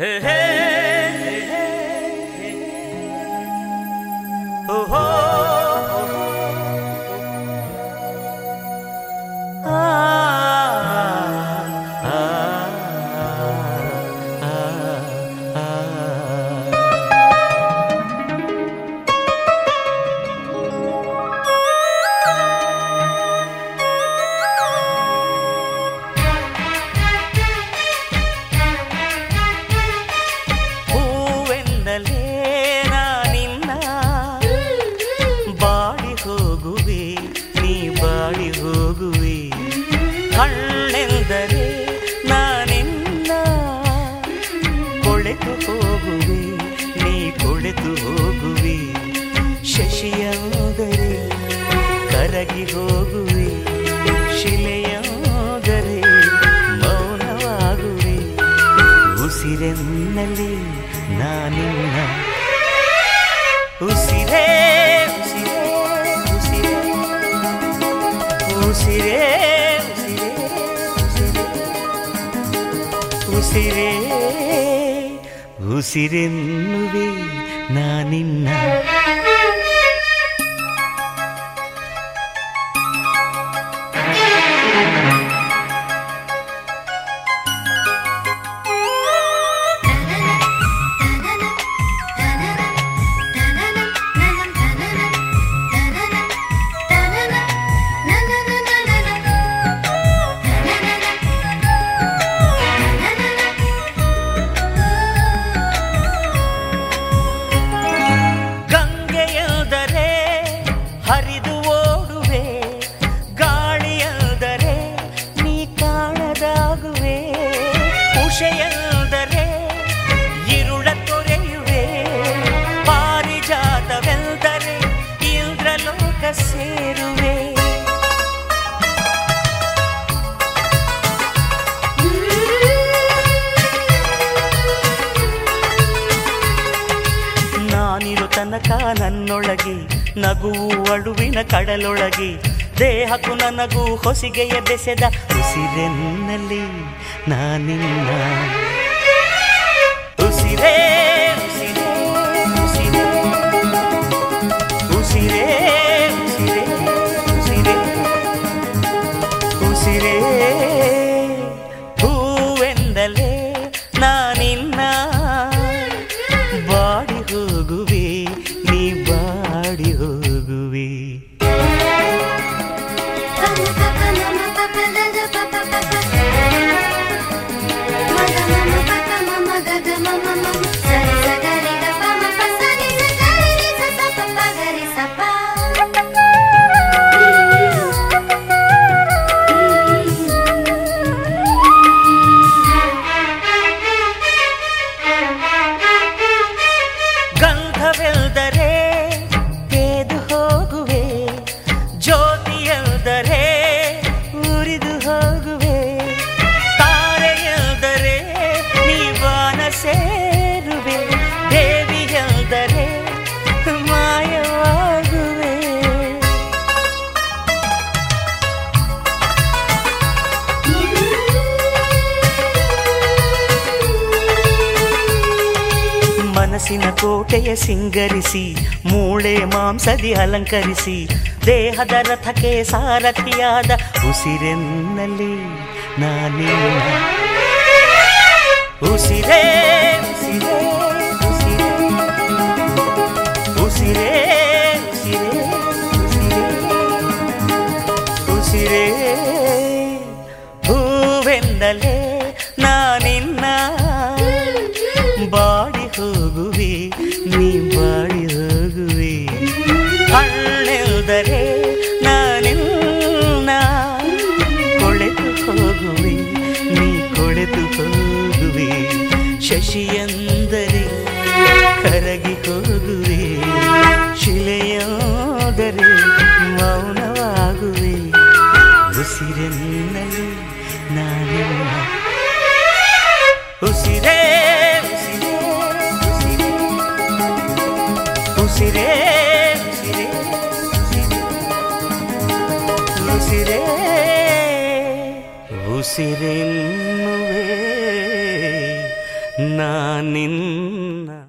ಹೂವೆಂದಲೇ ನಾನಿನ್ನ ಬಾಡಿ ಹೋಗುವೆ ನೀ ಬಾಡಿ ಹೋಗುವೆ ಹಣ್ಣೆಂದರೆ ನಾನಿನ್ನ ಕೊಳೆತು ಹೋಗುವೆ ನೀ ಕೊಳೆತು ಹೋಗುವೆ ಶಶಿಯಾದರೆ ಕರಗಿ ಹೋಗುವೆ ಶಿಲೆಯಾದರೆ ಮೌನವಾಗುವೆ ಉಸಿರೆನ್ನಲಿ ನಾನಿನ್ನ ಉಸಿರೇ ಉಸಿರೇ ಉಸಿರೇ ಉಸಿರೇ ಉಸಿರೇ ಉಸಿರೇ ಉಸಿರೆನ್ನುವೆ ನಾನಿನ್ನ ಗಂಗೆಯೆಂದರೆ ಹರಿದು ಓಡುವೆ ಗಾಳಿಯೆಂದರೆ ನೀ ಕಾಣದಾಗುವೆ ಉಷೆಯೆಂದರೆ ಇರುಳ ತೊರೆಯುವೆ ಪಾರಿಜಾತವೆಂದರೆ ಇಂದ್ರಲೋಕ ಸೇರುವೆ ನಾನಿರು ತನಕ ನನ್ನೊಳಗೆ ನಗುವು ಅಳುವಿನ ಕಡಲೊಳಗೆ ದೇಹಕ್ಕೂ ನನಗೂ ಹೊಸಿಗೆಯ ಬೆಸೆದ ಉಸಿರೆನ್ನಲ್ಲಿ ನಾನಿನ್ನ ಉಸಿರೇ ಉಸಿರೇ ಉಸಿರೇ ಉಸಿರೇ ಉಸಿರೇ ಉಸಿರೇ ಉಸಿರೇ ಹೂವೆಂದಲೇ ನಾನಿನ್ನ ಬಾಡಿ ಹೋಗುವೆ ನೀ ಬಾಡಿ ಹೋಗುವೆ ಗಂಧವೆಲ್ದರೆ ತೇದು ಹೋಗುವೆ ಜ್ಯೋತಿಯೆಲ್ದರೆ ಉರಿದು ಹೋಗುವೆ ತಾರೆಯೆಲ್ದರೆ ನೀವಾನ ಸೇರುವೆ ದೇವಿಯೆಲ್ದರೆ ಮಾಯವಾಗುವೆ ಮನಸ್ಸಿನ ಕೋಟೆಯ ಸಿಂಗರಿಸಿ ಮೂಳೆ ಮಾಂಸದಿ ಅಲಂಕರಿಸಿ ದೇಹದ ರಥಕ್ಕೆ ಸಾರಥಿಯಾದ ಉಸಿರೆನ್ನಲ್ಲಿ ನಾನಿನ್ನ ಉಸಿರೇ ಉಸಿರೇ ಉಸಿರೇ ಉಸಿರೇ ಉಸಿರೇ ಉಸಿರೇ ಉಸಿರೇ ಹೂವೆಂದಲೇ ನಾನಿನ್ನ ಬಾಡಿ ಹೋಗುವೆ ನೀ ಬಾಡಿ ಹೋಗುವೆ ಹಣ್ಣೆಲ್ದರೆ ನಾನಿನ್ನ ಕೊಳೆತು ಹೋಗುವೆ ನೀ ಕೊಳೆತು ಹೋಗುವೆ ಶಶಿಯಂದರೆ ಕರಗಿ ಹೋಗುವೆ ಶಿಲೆಯಾದರೆ ಮೌನವಾಗುವೆ ಉಸಿರೆನ್ನಲು ನಾನಿನ್ನ ಉಸಿರೇ ಉಸಿರೇ ಉಸಿರೇ ಉಸಿರೇ ಉಸಿರೇ ಉಸಿರೇ ಉಸಿರೆನ್ನುವೆ ನಾನಿನ್ನ